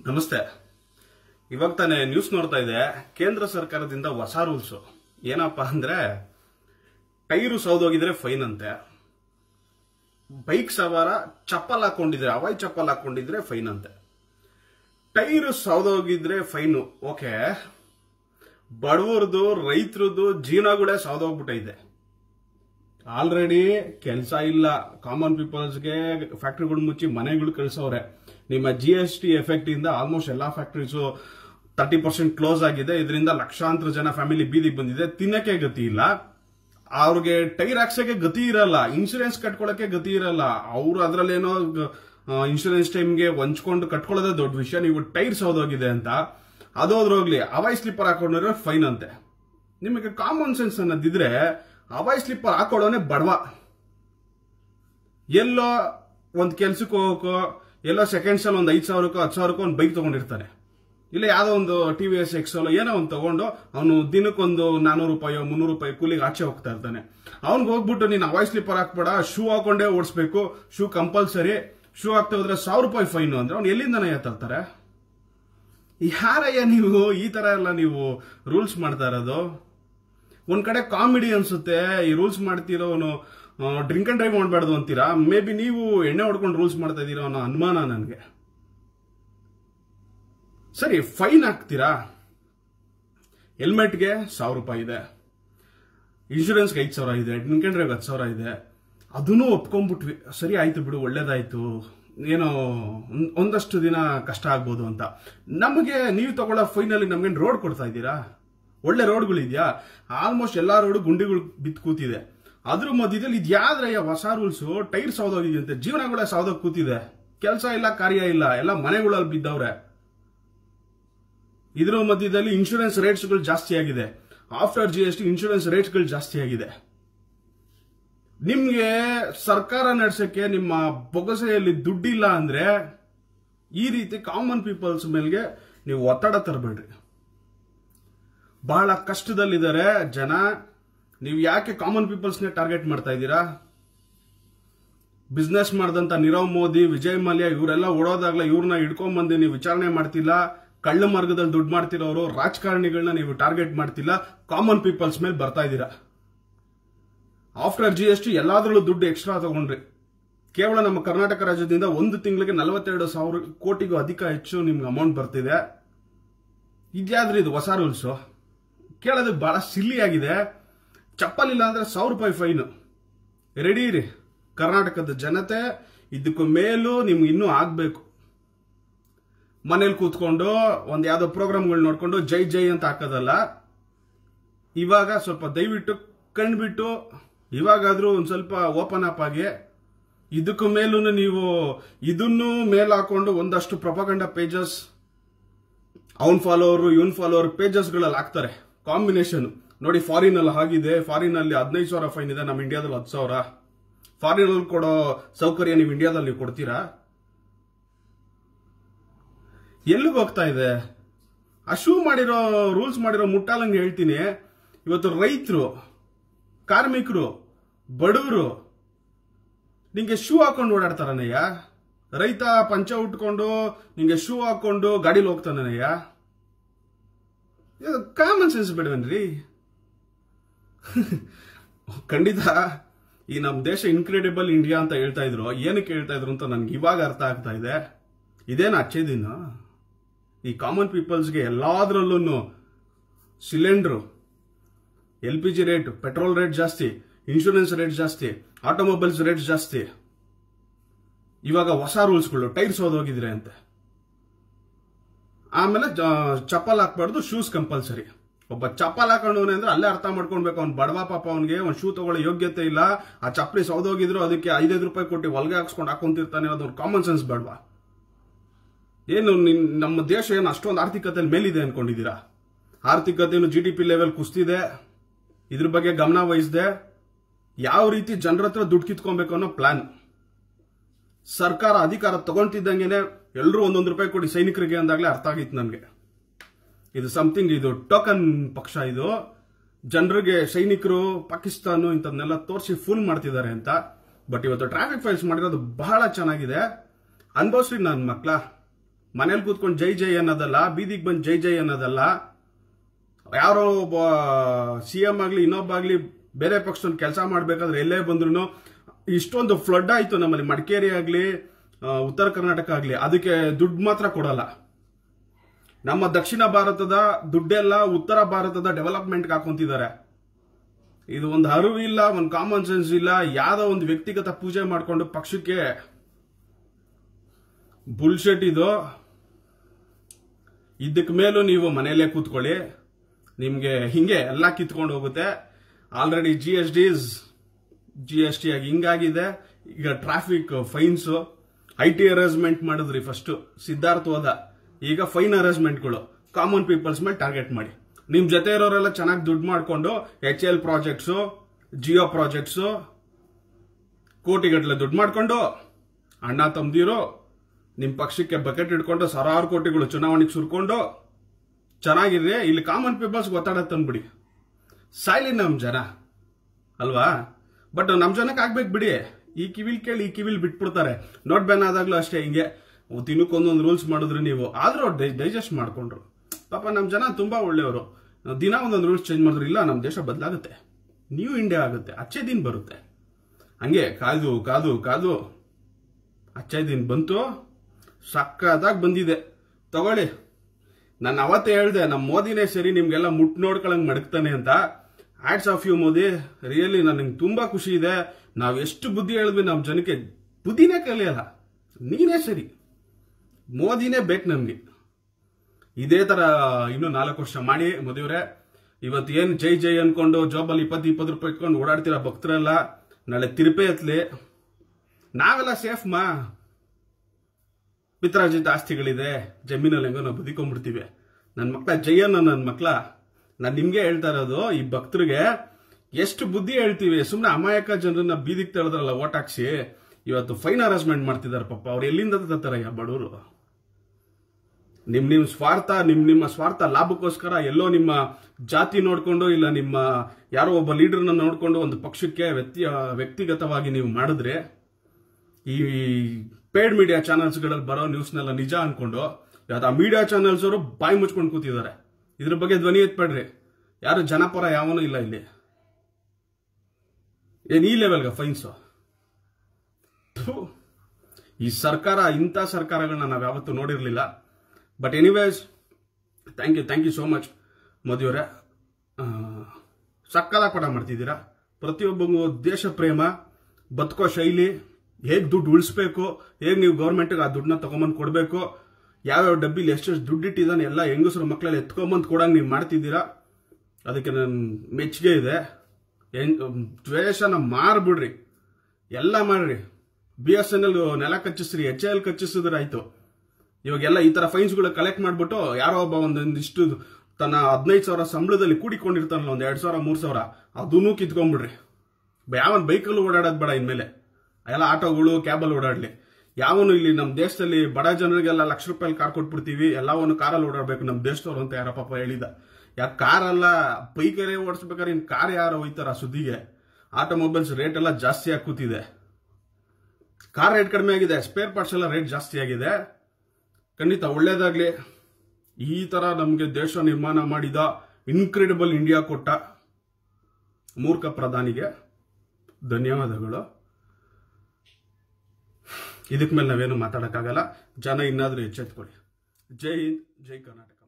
ನಮಸ್ತೆ ಇವಾಗ ತಾನೇ ನ್ಯೂಸ್ ನೋಡ್ತಾ ಇದೆ ಕೇಂದ್ರ ಸರ್ಕಾರದಿಂದ ಹೊಸ ರೂಲ್ಸ್ ಏನಪ್ಪಾ ಅಂದ್ರೆ ಟೈರು ಸೌದೋಗಿದ್ರೆ ಫೈನ್ ಅಂತೆ ಬೈಕ್ ಸವಾರ ಚಪ್ಪಲ್ ಹಾಕೊಂಡಿದ್ರೆ ಅವಾಯ್ ಚಪ್ಪಲ್ ಹಾಕೊಂಡಿದ್ರೆ ಫೈನ್ ಅಂತೆ ಟೈರು ಸೌದೋಗಿದ್ರೆ ಫೈನು ಓಕೆ ಬಡವರದು ರೈತರದು ಜೀವನಗಳೇ ಸೌದೋಗ್ಬಿಟ್ಟೈತೆ ಆಲ್ರೆಡಿ ಕೆಲಸ ಇಲ್ಲ ಕಾಮನ್ ಪೀಪಲ್ಸ್ಗೆ ಫ್ಯಾಕ್ಟ್ರಿಗಳು ಮುಚ್ಚಿ ಮನೆಗಳು ಕಳಿಸೋರೆ ನಿಮ್ಮ ಜಿ ಎಸ್ ಟಿ ಎಫೆಕ್ಟ್ ಇಂದ ಆಲ್ಮೋಸ್ಟ್ ಎಲ್ಲಾ ಫ್ಯಾಕ್ಟ್ರೀಸು ತರ್ಟಿ ಪರ್ಸೆಂಟ್ ಕ್ಲೋಸ್ ಆಗಿದೆ ಇದರಿಂದ ಲಕ್ಷಾಂತರ ಜನ ಫ್ಯಾಮಿಲಿ ಬೀದಿಗೆ ಬಂದಿದೆ ತಿನ್ನಕ್ಕೆ ಗತಿ ಇಲ್ಲ ಅವ್ರಿಗೆ ಟೈರ್ ಹಾಕ್ಸಕ್ಕೆ ಗತಿ ಇರಲ್ಲ ಇನ್ಶೂರೆನ್ಸ್ ಕಟ್ಕೊಳಕ್ಕೆ ಗತಿ ಇರಲ್ಲ ಅವರು ಅದ್ರಲ್ಲೇನೋ ಇನ್ಶೂರೆನ್ಸ್ ಟೈಮ್ಗೆ ಹೊಂಚ್ಕೊಂಡು ಕಟ್ಕೊಳ್ಳೋದೇ ದೊಡ್ಡ ವಿಷಯ ನೀವು ಟೈರ್ ಸೌದೋಗಿದೆ ಅಂತ ಅದೋದ್ರೋಗ್ಲಿ ಅವಾಯ್ ಸ್ಲಿಪ್ಪರ್ ಹಾಕೊಂಡಿರೋ ಫೈನ್ ಅಂತೆ ನಿಮಗೆ ಕಾಮನ್ ಸೆನ್ಸ್ ಅನ್ನೋದಿದ್ರೆ ಅವಾಯ್ ಸ್ಲಿಪ್ಪರ್ ಹಾಕೊಳ್ಳೋನೆ ಬಡವ ಎಲ್ಲೋ ಒಂದ್ ಕೆಲ್ಸಕ್ಕೆ ಹೋಗೋಕೋ ಎಲ್ಲೋ ಸೆಕೆಂಡ್ಸ್ ಅಲ್ಲಿ ಒಂದ್ ಐದ್ ಸಾವಿರಕ್ಕೋ ಹತ್ತು ಸಾವಿರಕ್ಕೋ ಒಂದು ಬೈಕ್ ತಗೊಂಡಿರ್ತಾನೆ ಇಲ್ಲ ಯಾವ್ದೋ ಒಂದು ಟಿ ವಿ ಎಸ್ ಎಕ್ಸಲ್ ಏನೋ ಒಂದು ತಗೊಂಡು ಅವನು ದಿನಕ್ಕೊಂದು ನಾನೂರು ರೂಪಾಯಿ ಮುನ್ನೂರು ರೂಪಾಯಿ ಕೂಲಿಗೆ ಆಚೆ ಹೋಗ್ತಾ ಇರ್ತಾನೆ ಅವ್ನಿಗೆ ಹೋಗ್ಬಿಟ್ಟು ನೀನು ಅವಾಯ್ ಸ್ಲಿಪ್ಪರ್ ಹಾಕ್ಬೇಡ ಶೂ ಹಾಕೊಂಡೇ ಓಡಿಸ್ಬೇಕು ಶೂ ಕಂಪಲ್ಸರಿ ಶೂ ಹಾಕ್ತಾ ಹೋದ್ರೆ ಸಾವಿರ ರೂಪಾಯಿ ಫೈನ್ ಅಂದ್ರೆ ಅವ್ನು ಎಲ್ಲಿಂದನೇ ತರ್ತಾರೆ ಯಾರಯ್ಯ ನೀವು ಈ ತರ ಎಲ್ಲ ನೀವು ರೂಲ್ಸ್ ಮಾಡ್ತಾ ಇರೋದು ಒಂದ್ ಕಡೆ ಕಾಮಿಡಿ ಅನ್ಸುತ್ತೆ ಈ ರೂಲ್ಸ್ ಮಾಡ್ತಿರೋನು ಡ್ರಿಂಕ್ ಅಂಡ್ ಡ್ರೈವ್ ಮಾಡಬಾರ್ದು ಅಂತೀರಾ ಮೇ ಬಿ ನೀವು ಎಣ್ಣೆ ಹೊಡ್ಕೊಂಡು ರೂಲ್ಸ್ ಮಾಡ್ತಾ ಇದೀರೋ ಅನ್ನೋ ಅನುಮಾನ ನನಗೆ ಸರಿ ಫೈನ್ ಹಾಕ್ತೀರಾ ಹೆಲ್ಮೆಟ್ಗೆ ಸಾವಿರ ರೂಪಾಯಿ ಇದೆ ಇನ್ಶೂರೆನ್ಸ್ಗೆ ಐದು ಸಾವಿರ ಇದೆ ಡ್ರಿಂಕ್ ಅಂಡ್ ಡ್ರೈವ್ ಹತ್ತು ಸಾವಿರ ಇದೆ ಅದನ್ನೂ ಒಪ್ಕೊಂಡ್ಬಿಟ್ವಿ ಸರಿ ಆಯ್ತು ಬಿಡು ಒಳ್ಳೇದಾಯ್ತು ಏನೋ ಒಂದ್- ಒಂದಷ್ಟು ದಿನ ಕಷ್ಟ ಆಗ್ಬೋದು ಅಂತ ನಮಗೆ ನೀವು ತಗೊಳ್ಳೋ ಫೈನಲ್ಲಿ ನಮ್ಗೆ ರೋಡ್ ಕೊಡ್ತಾ ಇದ್ದೀರಾ ಒಳ್ಳೆ ರೋಡ್ಗಳಿದ್ಯಾ ಆಲ್ಮೋಸ್ಟ್ ಎಲ್ಲಾ ರೋಡ್ ಗುಂಡಿಗಳು ಬಿದ್ದು ಕೂತಿದೆ ಅದ್ರ ಮಧ್ಯದಲ್ಲಿ ಇದು ಯಾವ್ದ್ರಯ್ಯ ಹೊಸ ರೂಲ್ಸ್ ಟೈರ್ ಸೌದೋಗಿದೆಯಂತೆ ಜೀವನಗಳೇ ಸೌದೋಗ್ ಕೂತಿದೆ ಕೆಲಸ ಇಲ್ಲ ಕಾರ್ಯ ಇಲ್ಲ ಎಲ್ಲ ಮನೆಗಳಲ್ಲಿ ಬಿದ್ದವ್ರೆ ಇದರ ಮಧ್ಯದಲ್ಲಿ ಇನ್ಶೂರೆನ್ಸ್ ರೇಟ್ಸ್ಗಳು ಜಾಸ್ತಿ ಆಗಿದೆ after G S T insurance ರೇಟ್ಸ್ಗಳು ಜಾಸ್ತಿ ಆಗಿದೆ ನಿಮ್ಗೆ ಸರ್ಕಾರ ನಡೆಸಕ್ಕೆ ನಿಮ್ಮ ಬೊಗಸೆಯಲ್ಲಿ ದುಡ್ಡಿಲ್ಲ ಅಂದ್ರೆ ಈ ರೀತಿ ಕಾಮನ್ ಪೀಪಲ್ಸ್ ಮೇಲ್ಗೆ ನೀವು ಒತ್ತಡ ತರಬೇಡ್ರಿ ಬಹಳ ಕಷ್ಟದಲ್ಲಿದ್ದಾರೆ ಜನ ನೀವು ಯಾಕೆ ಕಾಮನ್ ಪೀಪಲ್ಸ್ನೇ ಟಾರ್ಗೆಟ್ ಮಾಡ್ತಾ ಇದ್ದೀರಾ ಬಿಸ್ನೆಸ್ ಮಾಡಿದಂತ ನೀರವ್ ಮೋದಿ ವಿಜಯ್ ಮಲ್ಯ ಇವರೆಲ್ಲ ಓಡೋದಾಗ್ಲ ಇವ್ರನ್ನ ಹಿಡ್ಕೊಂಡ್ಬಂದು ನೀವು ವಿಚಾರಣೆ ಮಾಡ್ತಿಲ್ಲ ಕಳ್ಳ ಮಾರ್ಗದಲ್ಲಿ ದುಡ್ಡು ಮಾಡ್ತಿರೋರು ರಾಜಕಾರಣಿಗಳನ್ನ ನೀವು ಟಾರ್ಗೆಟ್ ಮಾಡ್ತಿಲ್ಲ ಕಾಮನ್ ಪೀಪಲ್ಸ್ ಮೇಲೆ ಬರ್ತಾ ಇದ್ದೀರಾ ಆಫ್ಟರ್ ಜಿ ಎಸ್ ಟಿ ಎಲ್ಲಾದ್ರಲ್ಲೂ ದುಡ್ಡು ಎಕ್ಸ್ಟ್ರಾ ತಗೊಂಡ್ರಿ ಕೇವಲ ನಮ್ಮ ಕರ್ನಾಟಕ ರಾಜ್ಯದಿಂದ ಒಂದು ತಿಂಗಳಿಗೆ ನಲವತ್ತೆರಡು ಸಾವಿರ ಕೋಟಿಗೂ ಅಧಿಕ ಹೆಚ್ಚು ನಿಮ್ಗೆ ಅಮೌಂಟ್ ಬರ್ತಿದೆ ಇದ್ಯಾದ್ರಿ ಇದು ಹೊಸ ರೂಲ್ಸು ಕೇಳೋದಕ್ಕೆ ಬಹಳ ಸಿಲ್ಲಿ ಆಗಿದೆ ಚಪ್ಪಲ್ ಇಲ್ಲ ಅಂದ್ರೆ ಸಾವಿರ ರೂಪಾಯಿ ಫೈನ್ ರೆಡಿ ರೀ ಕರ್ನಾಟಕದ ಜನತೆ ಇದಕ್ಕೂ ಮೇಲೂ ನಿಮ್ಗೆ ಇನ್ನೂ ಆಗ್ಬೇಕು ಮನೇಲಿ ಕೂತ್ಕೊಂಡು ಒಂದ್ ಯಾವ್ದೋ ಪ್ರೋಗ್ರಾಮ್ಗಳು ನೋಡ್ಕೊಂಡು ಜೈ ಜೈ ಅಂತ ಹಾಕೋದಲ್ಲ ಇವಾಗ ಸ್ವಲ್ಪ ದಯವಿಟ್ಟು ಕಂಡ್ಬಿಟ್ಟು ಇವಾಗಾದ್ರೂ ಒಂದ್ ಸ್ವಲ್ಪ ಓಪನ್ ಅಪ್ ಆಗಿ ಇದಕ್ಕೂ ಮೇಲೂ ನೀವು ಇದನ್ನು ಮೇಲ್ ಹಾಕೊಂಡು ಒಂದಷ್ಟು ಪ್ರಪಗಂಡ ಪೇಜಸ್ ಅವನ್ ಫಾಲೋವರ್ ಇವನ್ ಫಾಲೋವರ್ ಪೇಜಸ್ಗಳಲ್ಲಿ ಹಾಕ್ತಾರೆ ಕಾಂಬಿನೇಷನ್ ನೋಡಿ ಫಾರಿನ್ ಅಲ್ಲಿ ಆಗಿದೆ ಫಾರಿನ್ ಅಲ್ಲಿ ಹದಿನೈದು ಸಾವಿರ ಫೈನ್ ಇದೆ ನಮ್ಮ ಇಂಡಿಯಾದಲ್ಲಿ ಹತ್ತು ಸಾವಿರ ಫಾರಿನ್ ಅಲ್ಲಿ ಕೊಡೋ ಸೌಕರ್ಯ ನೀವು ಇಂಡಿಯಾದಲ್ಲಿ ನೀವು ಕೊಡ್ತೀರಾ ಎಲ್ಲಿಗೆ ಹೋಗ್ತಾ ಇದೆ ಆ ಶೂ ಮಾಡಿರೋ ರೂಲ್ಸ್ ಮಾಡಿರೋ ಮುಟ್ಟಾಲಂಗೆ ಹೇಳ್ತೀನಿ ಇವತ್ತು ರೈತರು ಕಾರ್ಮಿಕರು ಬಡವರು ನಿಂಗೆ ಶೂ ಹಾಕೊಂಡು ಓಡಾಡ್ತಾರನಯ್ಯ ರೈತ ಪಂಚ ಉಟ್ಕೊಂಡು ನಿಂಗೆ ಶೂ ಹಾಕೊಂಡು ಗಾಡಿಲಿ ಹೋಗ್ತಾನಯ್ಯ ಇದು ಕಾಮನ್ ಸೆನ್ಸ್ ಬೇಡವನ್ರಿ ಖಂಡಿತ ಈ ನಮ್ಮ ದೇಶ ಇನ್ಕ್ರೆಡಿಬಲ್ ಇಂಡಿಯಾ ಅಂತ ಹೇಳ್ತಾ ಇದ್ರು ಏನಕ್ಕೆ ಹೇಳ್ತಾ ಇದ್ರು ಅಂತ ನನ್ಗೆ ಇವಾಗ ಅರ್ಥ ಆಗ್ತಾ ಇದೆ ಇದೇನು ಅಚ್ಚೇ ದಿನ ಈ ಕಾಮನ್ ಪೀಪಲ್ಸ್ಗೆ ಎಲ್ಲಾದ್ರಲ್ಲೂ cylinder L P G rate petrol rate ಜಾಸ್ತಿ ಇನ್ಶೂರೆನ್ಸ್ ರೇಟ್ ಜಾಸ್ತಿ ಆಟೋಮೊಬೈಲ್ಸ್ ರೇಟ್ ಜಾಸ್ತಿ ಇವಾಗ ಹೊಸ ರೂಲ್ಸ್ಗಳು ಟೈರ್ಸ್ ಹೋಗಿದ್ರೆ ಅಂತೆ ಆಮೇಲೆ ಜ- ಚಪ್ಪಲ್ ಹಾಕ್ಬಾರ್ದು ಶೂಸ್ ಕಂಪಲ್ಸರಿ ಒಬ್ಬ ಚಪ್ಪಲ್ ಹಾಕೊಂಡವನೇ ಅಂದ್ರೆ ಅಲ್ಲೇ ಅರ್ಥ ಮಾಡ್ಕೊಳ್ಬೇಕು ಅವ್ನು ಬಡವ ಪಾಪ ಅವನಿಗೆ ಒಂದು ಶೂ ತಗೊಳ್ಳೋ ಯೋಗ್ಯತೆ ಇಲ್ಲ ಆ ಚಪ್ಪಲಿ ಸೌದೋಗಿದ್ರು ಅದಕ್ಕೆ ಐದೈದು ರೂಪಾಯಿ ಕೊಟ್ಟು ಹೊಲ್ಗೆ ಹಾಕ್ಸ್ಕೊಂಡು ಹಾಕೊಂತಿರ್ತಾನೆ ಅದು ಕಾಮನ್ ಸೆನ್ಸ್ ಬೇಡವಾ ಏನು ನಿನ್ ನಮ್ಮ ದೇಶ ಏನು ಅಷ್ಟೊಂದು ಆರ್ಥಿಕತೆಯಲ್ಲಿ ಮೇಲಿದೆ ಅನ್ಕೊಂಡಿದ್ದೀರಾ ಆರ್ಥಿಕತೆಯನ್ನು ಜಿ ಡಿ ಪಿ ಲೆವೆಲ್ ಕುಸ್ತಿದೆ ಇದ್ರ ಬಗ್ಗೆ ಗಮನ ವಹಿಸದೆ ಯಾವ ರೀತಿ ಜನರ ಹತ್ರ ದುಡ್ಡು ಕಿತ್ಕೊಬೇಕು ಅನ್ನೋ ಪ್ಲಾನ್ ಸರ್ಕಾರ ಅಧಿಕಾರ ತಗೊಂತಿದ್ದಂಗೆನೆ ಎಲ್ಲರೂ ಒಂದೊಂದು ರೂಪಾಯಿ ಕೊಡಿ ಸೈನಿಕರಿಗೆ ಅಂದಾಗಲೇ ಅರ್ಥ ಆಗಿತ್ತು ನನಗೆ ಇದು ಸಮಥಿಂಗ್ ಇದು ಟೋಕನ್ ಪಕ್ಷ ಇದು ಜನರಿಗೆ ಸೈನಿಕರು ಪಾಕಿಸ್ತಾನ ಇಂಥದ್ನೆಲ್ಲ ತೋರಿಸಿ ಫುಲ್ ಮಾಡ್ತಿದ್ದಾರೆ ಅಂತ ಬಟ್ ಇವತ್ತು ಟ್ರಾಫಿಕ್ ಫೈಲ್ಸ್ ಮಾಡಿರೋದು ಬಹಳ ಚೆನ್ನಾಗಿದೆ ಅನ್ಭವಿಸ್ರಿ ನನ್ನ ಮಕ್ಳ ಮನೇಲಿ ಕೂತ್ಕೊಂಡು ಜೈ ಜೈ ಅನ್ನೋದಲ್ಲ ಬೀದಿಗೆ ಬಂದು ಜೈ ಜೈ ಅನ್ನೋದಲ್ಲ ಯಾರೋ ಒಬ್ಬ ಸಿ ಎಂ ಆಗ್ಲಿ ಇನ್ನೊಬ್ಬ ಆಗ್ಲಿ ಬೇರೆ ಪಕ್ಷದ ಕೆಲಸ ಮಾಡ್ಬೇಕಾದ್ರೆ ಎಲ್ಲೇ ಬಂದ್ರು ಇಷ್ಟೊಂದು ಫ್ಲಡ್ ಆಯ್ತು ನಮ್ಮಲ್ಲಿ ಮಡಿಕೇರಿ ಆಗ್ಲಿ ಆ, ಉತ್ತರ ಕರ್ನಾಟಕ ಆಗ್ಲಿ ಅದಕ್ಕೆ ದುಡ್ಡು ಮಾತ್ರ ಕೊಡಲ್ಲ ನಮ್ಮ ದಕ್ಷಿಣ ಭಾರತದ ದುಡ್ಡೆಲ್ಲ ಉತ್ತರ ಭಾರತದ ಡೆವಲಪ್ಮೆಂಟ್ಗೆ ಹಾಕೊಂತಿದ್ದಾರೆ ಇದು ಒಂದು ಅರಿವು ಇಲ್ಲ ಒಂದು ಕಾಮನ್ ಸೆನ್ಸ್ ಇಲ್ಲ ಯಾವ್ದೋ ಒಂದು ವ್ಯಕ್ತಿಗತ ಪೂಜೆ ಮಾಡ್ಕೊಂಡು ಪಕ್ಷಕ್ಕೆ ಬುಲ್ಶೆಟ್ ಇದು ಇದಕ್ಕೆ ಮೇಲೂ ನೀವು ಮನೆಯಲ್ಲೇ ಕೂತ್ಕೊಳ್ಳಿ ನಿಮಗೆ ಹಿಂಗೆ ಎಲ್ಲ ಕಿತ್ಕೊಂಡು ಹೋಗುತ್ತೆ ಆಲ್ರೆಡಿ ಜಿ ಎಸ್ ಡಿಸ್ ಜಿ ಎಸ್ ಟಿ ಆಗಿ ಹಿಂಗಾಗಿದೆ ಈಗ traffic fines I T arrangement ಮಾಡಿದ್ರಿ ಫಸ್ಟ್ ಸಿದ್ಧಾರ್ಥ ಹೋದ ಈಗ ಫೈನ್ ಅರೇಂಜ್ಮೆಂಟ್ಗಳು ಕಾಮನ್ ಪೀಪಲ್ಸ್ ಮೇಲೆ ಟಾರ್ಗೆಟ್ ಮಾಡಿ ನಿಮ್ ಜೊತೆ ಇರೋರೆಲ್ಲ ಚೆನ್ನಾಗಿ ದುಡ್ಡು ಮಾಡ್ಕೊಂಡು H L projects Jio projects ಕೋಟಿಗಟ್ಟಲೆ ದುಡ್ಡು ಮಾಡ್ಕೊಂಡು ಅಣ್ಣ ತಮ್ದಿರು ನಿಮ್ ಪಕ್ಷಕ್ಕೆ ಬಕೆಟ್ ಹಿಡ್ಕೊಂಡು ಸಾವಿರಾರು ಕೋಟಿಗಳು ಚುನಾವಣೆಗೆ ಸುರ್ಕೊಂಡು ಚೆನ್ನಾಗಿದೆ ಇಲ್ಲಿ ಕಾಮನ್ ಪೀಪಲ್ಸ್ ಒತ್ತಡ ತಂದ್ಬಿಡಿ ಸಾಯ್ಲಿ ನಮ್ ಜನ ಅಲ್ವಾ ಬಟ್ ನಮ್ ಜನಕ್ಕೆ ಆಗ್ಬೇಕು ಬಿಡಿ ಈ ಕಿವಿಲ್ ಕೇಳಿ ಈ ಕಿವಿಲ್ ಬಿಟ್ಬಿಡ್ತಾರೆ ನೋಟ್ ಬ್ಯಾನ್ ಆದಾಗ್ಲೂ ಅಷ್ಟೇ ಹಿಂಗೆ ದಿನಕ್ಕೆ ಒಂದೊಂದು ರೂಲ್ಸ್ ಮಾಡಿದ್ರಿ ನೀವು ಆದ್ರೂ ಡೈಜೆಸ್ಟ್ ಮಾಡ್ಕೊಂಡ್ರು ಪಾಪ ನಮ್ ಜನ ತುಂಬಾ ಒಳ್ಳೆಯವರು ದಿನ ಒಂದೊಂದು ರೂಲ್ಸ್ ಚೇಂಜ್ ಮಾಡಿದ್ರು ಇಲ್ಲ ನಮ್ ದೇಶ ಬದಲಾಗುತ್ತೆ ನ್ಯೂ ಇಂಡಿಯಾ ಆಗುತ್ತೆ ಅಚ್ಚೆ ದಿನ ಬರುತ್ತೆ ಹಂಗೆ ಕಾದು ಕಾದು ಕಾದು ಅಚ್ಚೆ ದಿನ ಬಂತು ಸಕ್ಕದಾಗಿ ಬಂದಿದೆ ತಗೊಳ್ಳಿ ನಾನು ಅವತ್ತೇ ಹೇಳ್ದೆ ನಮ್ಮ ಮೋದಿನೇ ಸರಿ ನಿಮ್ಗೆಲ್ಲ ಮುಟ್ ನೋಡ್ಕೊಳಂಗ್ ಮಡಗ್ತಾನೆ ಅಂತ hats off you Modi really ನನಗೆ ತುಂಬಾ ಖುಷಿ ಇದೆ ನಾವ್ ಎಷ್ಟು ಬುದ್ಧಿ ಹೇಳಿದ್ವಿ ನಮ್ಮ ಜನಕ್ಕೆ ಬುದ್ಧಿನೇ ಕಲಿಯಲ್ಲ ನೀನೇ ಸರಿ ಮೋದಿನೇ ಬೇಕು ನಮ್ಗೆ ಇದೇ ತರ ಇನ್ನು ನಾಲ್ಕು ವರ್ಷ ಮಾಡಿ ಮದುವ್ರೆ ಇವತ್ತು ಏನ್ ಜೈ ಜೈ ಅನ್ಕೊಂಡು ಜಾಬಲ್ಲಿ ಇಪ್ಪತ್ತು ಇಪ್ಪತ್ತು ರೂಪಾಯಿ ಇಟ್ಕೊಂಡು ಓಡಾಡ್ತೀರ ಭಕ್ತರೆಲ್ಲ ನಾಳೆ ತಿರುಪೆ ಎತ್ಲಿ ನಾವೆಲ್ಲ ಸೇಫ್ ಮಾ ಪಿತ್ರಾರ್ಜಿತ ಆಸ್ತಿಗಳಿದೆ ಜಮೀನಲ್ಲಿ ಹೆಂಗೋ ನಾವು ಬದುಕೊಂಡ್ಬಿಡ್ತೀವಿ ನನ್ನ ಮಕ್ಳ ಜಯನ್ನ ನನ್ನ ಮಕ್ಳ ನಾನು ನಿಮ್ಗೆ ಹೇಳ್ತಾ ಇರೋದು ಈ ಭಕ್ತರಿಗೆ ಎಷ್ಟು ಬುದ್ಧಿ ಹೇಳ್ತೀವಿ ಸುಮ್ಮನೆ ಅಮಾಯಕ ಜನರನ್ನ ಬೀದಿಗೆ ತೆಳೆದ್ರಲ್ಲ ಓಟ್ ಹಾಕ್ಸಿ ಇವತ್ತು ಫೈನ್ ಅರೇಂಜ್ಮೆಂಟ್ ಮಾಡ್ತಿದ್ದಾರೆ ಪಾಪ ಅವ್ರು ಎಲ್ಲಿಂದ ತರ್ತಾರಯ್ಯ ಬಡವರು ನಿಮ್ ನಿಮ್ ಸ್ವಾರ್ಥ ನಿಮ್ ನಿಮ್ಮ ಸ್ವಾರ್ಥ ಲಾಭಕ್ಕೋಸ್ಕರ ಎಲ್ಲೋ ನಿಮ್ಮ ಜಾತಿ ನೋಡ್ಕೊಂಡು ಇಲ್ಲ ನಿಮ್ಮ ಯಾರೋ ಒಬ್ಬ ಲೀಡರ್ನ ನೋಡ್ಕೊಂಡು ಒಂದು ಪಕ್ಷಕ್ಕೆ ವ್ಯಕ್ತಿ ವ್ಯಕ್ತಿಗತವಾಗಿ ನೀವು ಮಾಡಿದ್ರೆ ಈ ಪೇಡ್ ಮೀಡಿಯಾ ಚಾನೆಲ್ಸ್ಗಳಲ್ಲಿ ಬರೋ ನ್ಯೂಸ್ನೆಲ್ಲ ನಿಜ ಅನ್ಕೊಂಡು ಯಾವ್ದು ಆ ಮೀಡಿಯಾ ಚಾನೆಲ್ಸ್ ಅವರು ಬಾಯಿ ಮುಚ್ಕೊಂಡು ಕೂತಿದ್ದಾರೆ ಇದ್ರ ಬಗ್ಗೆ ಧ್ವನಿ ಎತ್ಬೇಡ್ರಿ ಯಾರು ಜನಪರ ಯಾವನೂ ಇಲ್ಲ ಇಲ್ಲಿ ಏನ್ ಈ ಲೆವೆಲ್ಗ ಫೈನ್ಸ್ ಈ ಸರ್ಕಾರ ಇಂಥ ಸರ್ಕಾರಗಳನ್ನ ನಾವು ಯಾವತ್ತೂ ನೋಡಿರ್ಲಿಲ್ಲ but anyways thank you thank you so much ಮೋದಿಯವರೇ ಸಕ್ಕದಾಗಿ ಪಟ ಮಾಡ್ತಿದ್ದೀರಾ ಪ್ರತಿಯೊಬ್ಬಂಗೂ ದೇಶ ಪ್ರೇಮ ಬದುಕೋ ಶೈಲಿ ಹೇಗೆ ದುಡ್ಡು ಉಳಿಸ್ಬೇಕು ಹೇಗೆ ನೀವು ಗೌರ್ಮೆಂಟ್ಗೆ ಆ ದುಡ್ಡನ್ನ ತಗೊಂಬಂದು ಕೊಡಬೇಕು ಯಾವ್ಯಾವ ಡಬ್ಬಿಲಿ ಎಷ್ಟೆಷ್ಟು ದುಡ್ಡು ಇಟ್ಟಿದ್ದಾನೆ ಎಲ್ಲ ಹೆಂಗಸರು ಮಕ್ಕಳೆಲ್ಲ ಎತ್ಕೊಂಬಂದು ಕೊಡಂಗೆ ನೀವು ಮಾಡ್ತಿದ್ದೀರಾ ಅದಕ್ಕೆ ನನ್ನ ಮೆಚ್ಚುಗೆ ಇದೆ ಏನ್ ದ್ವೇಷನ ಮಾರ್ಬಿಡ್ರಿ ಎಲ್ಲ ಮಾಡ್ರಿ ಬಿ ಎಸ್ ಎನ್ ಎಲ್ ನೆಲ ಕಚ್ಚಿಸ್ರಿ ಎಚ್ ಎಲ್ ಕಚ್ಚಿಸಿದ್ರೆ ಆಯ್ತು ಇವಾಗೆಲ್ಲ ಈ ತರ ಫೈನ್ಸ್ಗಳು ಕಲೆಕ್ಟ್ ಮಾಡ್ಬಿಟ್ಟು ಯಾರೋ ಒಬ್ಬ ಒಂದೊಂದಿಷ್ಟು ತನ್ನ ಹದಿನೈದು ಸಾವಿರ ಸಂಬಳದಲ್ಲಿ ಕೂಡಿಕೊಂಡಿರ್ತಾನಲ್ಲ ಒಂದ್ ಎರಡ್ ಸಾವಿರ ಮೂರ್ ಸಾವಿರ ಅದನ್ನೂ ಕಿತ್ಕೊಂಡ್ಬಿಡ್ರಿ ಯಾವನ್ ಬೈಕಲ್ಲೂ ಓಡಾಡೋದ್ ಬೇಡ ಇನ್ಮೇಲೆ ಎಲ್ಲ ಆಟೋಗಳು ಕ್ಯಾಬಲ್ಲಿ ಓಡಾಡ್ಲಿ ಯಾವನು ಇಲ್ಲಿ ನಮ್ಮ ದೇಶದಲ್ಲಿ ಬಡ ಜನರಿಗೆಲ್ಲ ಲಕ್ಷ ರೂಪಾಯಿ ಕಾರ್ ಕೊಟ್ಬಿಡ್ತೀವಿ ಎಲ್ಲವನ್ನು ಕಾರಲ್ಲಿ ಓಡಾಡ್ಬೇಕು ನಮ್ಮ ದೇಶದವ್ರು ಅಂತ ಯಾರ ಪಾಪ ಹೇಳಿದ ಯಾಕೆ ಕಾರಲ್ಲ ಬೈಕರೇ ಓಡಿಸ್ಬೇಕಾದ್ರೆ ಇನ್ ಕಾರ್ ಯಾರು ಹೋಯ್ತಾರ ಸುದ್ದಿಗೆ ಆಟೋಮೊಬೈಲ್ಸ್ ರೇಟ್ ಎಲ್ಲ ಜಾಸ್ತಿ ಆಗಿ ಕೂತಿದೆ ಕಾರ್ ರೇಟ್ ಕಡಿಮೆ ಆಗಿದೆ ಸ್ಪೇರ್ ಪಾರ್ಟ್ಸ್ ಎಲ್ಲ ರೇಟ್ ಜಾಸ್ತಿ ಆಗಿದೆ ಖಂಡಿತ ಒಳ್ಳೇದಾಗ್ಲಿ ಈ ತರ ನಮಗೆ ದೇಶ ನಿರ್ಮಾಣ ಮಾಡಿದ ಇನ್ಕ್ರೆಡಿಬಲ್ ಇಂಡಿಯಾ ಕೊಟ್ಟ ಮೂರ್ಖ ಪ್ರಧಾನಿಗೆ ಧನ್ಯವಾದಗಳು ಇದಕ್ಕೆ ಮೇಲೆ ನಾವೇನು ಮಾತಾಡಕ್ಕಾಗಲ್ಲ ಜನ ಇನ್ನಾದ್ರೂ ಎಚ್ಚೆತ್ಕೊಳ್ಳಿ ಜೈ ಹಿಂದ್ ಜೈ ಕರ್ನಾಟಕ